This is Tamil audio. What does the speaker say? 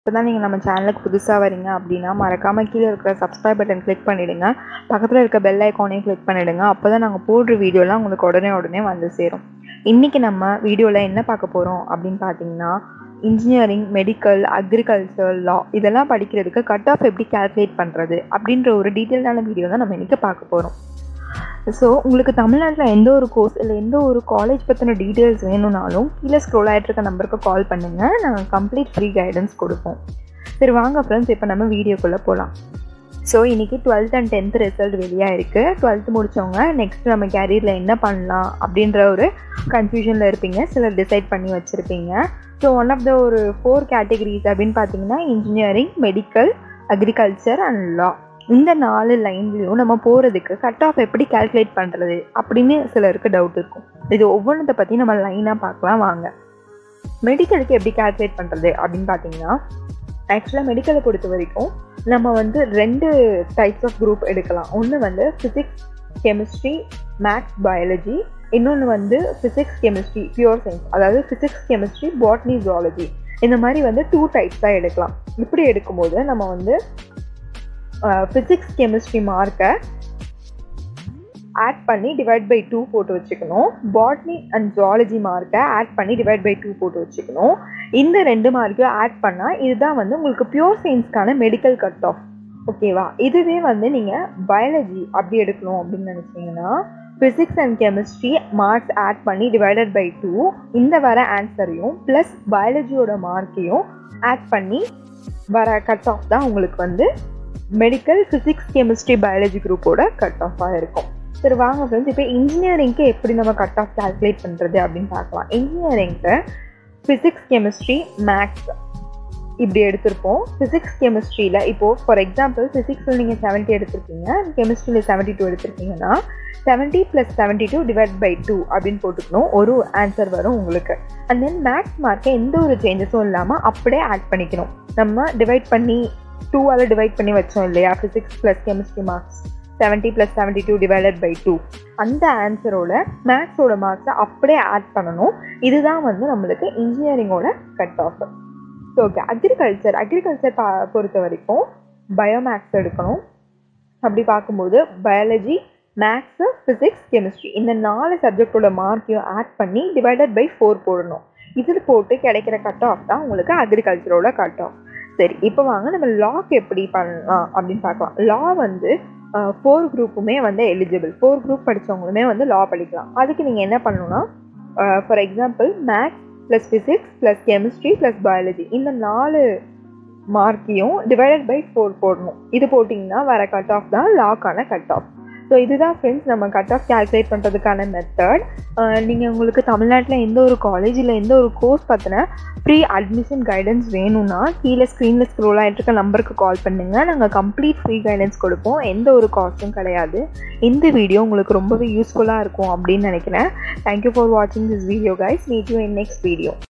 இப்போ தான் நீங்கள் நம்ம சேனலுக்கு புதுசாக வரீங்க அப்படின்னா மறக்காமல் கீழே இருக்கிற சப்ஸ்கிரைப் பட்டன் கிளிக் பண்ணிவிடுங்க பக்கத்தில் இருக்க பெல் ஐக்கானையும் கிளிக் பண்ணிவிடுங்க அப்போ தான் நாங்கள் போடுற வீடியோலாம் உங்களுக்கு உடனே உடனே வந்து சேரும் இன்றைக்கி நம்ம வீடியோவில் என்ன பார்க்க போகிறோம் அப்படின்னு பார்த்தீங்கன்னா இன்ஜினியரிங் மெடிக்கல் அக்ரிகல்ச்சர் லா இதெல்லாம் படிக்கிறதுக்கு கட் ஆஃப் எப்படி கால்குலேட் பண்ணுறது அப்படின்ற ஒரு டீட்டெயில்டான வீடியோ தான் நம்ம இன்றைக்கி பார்க்க போகிறோம் ஸோ உங்களுக்கு தமிழ்நாட்டில் எந்த ஒரு கோர்ஸ் இல்லை எந்த ஒரு காலேஜ் பற்றின டீட்டெயில்ஸ் வேணும்னாலும் கீழே ஸ்க்ரோல் ஆகிட்டு இருக்க நம்பருக்கு கால் பண்ணுங்கள் நாங்கள் கம்ப்ளீட் ஃப்ரீ கைடன்ஸ் கொடுப்போம் சரி வாங்க ஃப்ரெண்ட்ஸ் இப்போ நம்ம வீடியோக்குள்ளே போகலாம் ஸோ இன்றைக்கி டுவெல்த் அண்ட் டென்த் ரிசல்ட் வெளியாக இருக்குது டுவெல்த் முடித்தவங்க நெக்ஸ்ட் நம்ம கேரியரில் என்ன பண்ணலாம் அப்படின்ற ஒரு கன்ஃபியூஷனில் இருப்பீங்க சிலர் டிசைட் பண்ணி வச்சுருப்பீங்க ஸோ ஒன் ஆஃப் த ஒரு ஃபோர் கேட்டகரிஸ் அப்படின்னு பார்த்தீங்கன்னா engineering medical agriculture and law இந்த நாலு லைன்லையும் நம்ம போகிறதுக்கு கட் ஆஃப் எப்படி கால்குலேட் பண்ணுறது அப்படின்னு சிலருக்கு டவுட் இருக்கும் இது ஒவ்வொன்றத்தை பற்றி நம்ம லைனாக பார்க்கலாம் வாங்க மெடிக்கலுக்கு எப்படி கால்குலேட் பண்ணுறது அப்படின்னு பார்த்தீங்கன்னா ஆக்சுவலாக மெடிக்கலை பொறுத்த வரைக்கும் நம்ம வந்து ரெண்டு டைப்ஸ் ஆஃப் குரூப் எடுக்கலாம் ஒன்று வந்து ஃபிசிக்ஸ் கெமிஸ்ட்ரி மேத்ஸ் பயாலஜி இன்னொன்று வந்து ஃபிசிக்ஸ் கெமிஸ்ட்ரி பியூர் சயின்ஸ் அதாவது ஃபிசிக்ஸ் கெமிஸ்ட்ரி பாட்னி ஜுவாலஜி இந்த மாதிரி வந்து டூ டைப்ஸ் தான் எடுக்கலாம் இப்படி எடுக்கும்போது நம்ம வந்து ஃபிசிக்ஸ் கெமிஸ்ட்ரி மார்க்கை ஆட் பண்ணி டிவைட் பை டூ போட்டு வச்சுக்கணும் பாட்னி அண்ட் ஜுவாலஜி மார்க்கை ஆட் பண்ணி டிவைட் பை டூ போட்டு வச்சுக்கணும் இந்த ரெண்டு மார்க்கையும் ஆட் பண்ணால் இதுதான் வந்து உங்களுக்கு பியூர் சயின்ஸ்க்கான மெடிக்கல் கட் ஆஃப் ஓகேவா இதுவே வந்து நீங்கள் பயாலஜி அப்படி எடுக்கணும் அப்படின்னு நினச்சிங்கன்னா physics and chemistry marks add பண்ணி டிவைடட் பை டூ இந்த வர ஆன்சரையும் ப்ளஸ் பயாலஜியோட மார்க்கையும் ஆட் பண்ணி வர கட் ஆஃப் தான் உங்களுக்கு வந்து மெடிக்கல் ஃபிசிக்ஸ் கெமிஸ்ட்ரி பயாலஜி குரூப்போட கட் ஆஃபாக இருக்கும் சரி வாங்க ஃப்ரெண்ட்ஸ் இப்போ இன்ஜினியரிங்க்கு எப்படி நம்ம கட் ஆஃப் கால்குலேட் பண்ணுறது அப்படின்னு பார்க்கலாம் இன்ஜினியரிங்க்கு ஃபிசிக்ஸ் கெமிஸ்ட்ரி மேக்ஸ் இப்படி எடுத்திருப்போம் ஃபிசிக்ஸ் கெமிஸ்ட்ரியில் இப்போது ஃபார் எக்ஸாம்பிள் ஃபிசிக்ஸில் நீங்கள் செவன்ட்டி எடுத்திருக்கீங்க கெமிஸ்ட்ரியில் செவன்ட்டி டூ எடுத்திருக்கீங்கன்னா seventy plus seventy two divide by two அப்படின்னு போட்டுக்கணும் ஒரு ஆன்சர் வரும் உங்களுக்கு அண்ட் தென் மேக்ஸ் மார்க்கை எந்த ஒரு சேஞ்சஸும் இல்லாமல் அப்படியே ஆட் பண்ணிக்கணும் நம்ம டிவைட் பண்ணி டூவால் டிவைட் பண்ணி வச்சோம் இல்லையா physics plus chemistry marks seventy plus seventy two divided by two அந்த ஆன்சரோட மேக்ஸோட மார்க்ஸை அப்படியே ஆட் பண்ணணும் இதுதான் வந்து நம்மளுக்கு இன்ஜினியரிங்கோட cut off so okay agriculture agriculture பா பொறுத்த வரைக்கும் பயோமேக்ஸ் எடுக்கணும் அப்படி பார்க்கும்போது பயாலஜி மேக்ஸு ஃபிசிக்ஸ் கெமிஸ்ட்ரி இந்த நாலு சப்ஜெக்டோட மார்க்கையும் ஆட் பண்ணி டிவைடட் பை ஃபோர் போடணும் இதில் போட்டு கிடைக்கிற கட் ஆஃப் தான் உங்களுக்கு அக்ரிகல்ச்சரோட கட் ஆஃப் சரி இப்போ வாங்க நம்ம லாக்கு எப்படி பண்ணலாம் அப்படின்னு பார்க்கலாம் லா வந்து ஃபோர் குரூப்புமே வந்து எலிஜிபிள் ஃபோர் குரூப் படித்தவங்களுமே வந்து லா படிக்கலாம் அதுக்கு நீங்கள் என்ன பண்ணணும்னா for example maths plus physics plus chemistry plus biology இந்த நாலு மார்க்கையும் டிவைடட் பை ஃபோர் போடணும் இது போட்டிங்கன்னா வர கட் ஆஃப் தான் லாக்கான கட் ஆஃப் ஸோ இதுதான் ஃப்ரெண்ட்ஸ் நம்ம கட் ஆஃப் கேல்குலேட் பண்ணுறதுக்கான மெத்தட் நீங்கள் உங்களுக்கு தமிழ்நாட்டில் எந்த ஒரு காலேஜ் இல்லை எந்த ஒரு கோர்ஸ் பற்றின ஃப்ரீ அட்மிஷன் கைடன்ஸ் வேணும்னா கீழே ஸ்க்ரீனில் ஸ்க்ரோல் ஆகிட்டு இருக்க நம்பருக்கு கால் பண்ணுங்கள் நாங்கள் கம்ப்ளீட் ஃப்ரீ கைடன்ஸ் கொடுப்போம் எந்த ஒரு காஸ்ட்டும் கிடையாது இந்த வீடியோ உங்களுக்கு ரொம்பவே யூஸ்ஃபுல்லாக இருக்கும் அப்படின்னு நினைக்கிறேன் தேங்க்யூ ஃபார் வாட்சிங் this video guys meet you in next video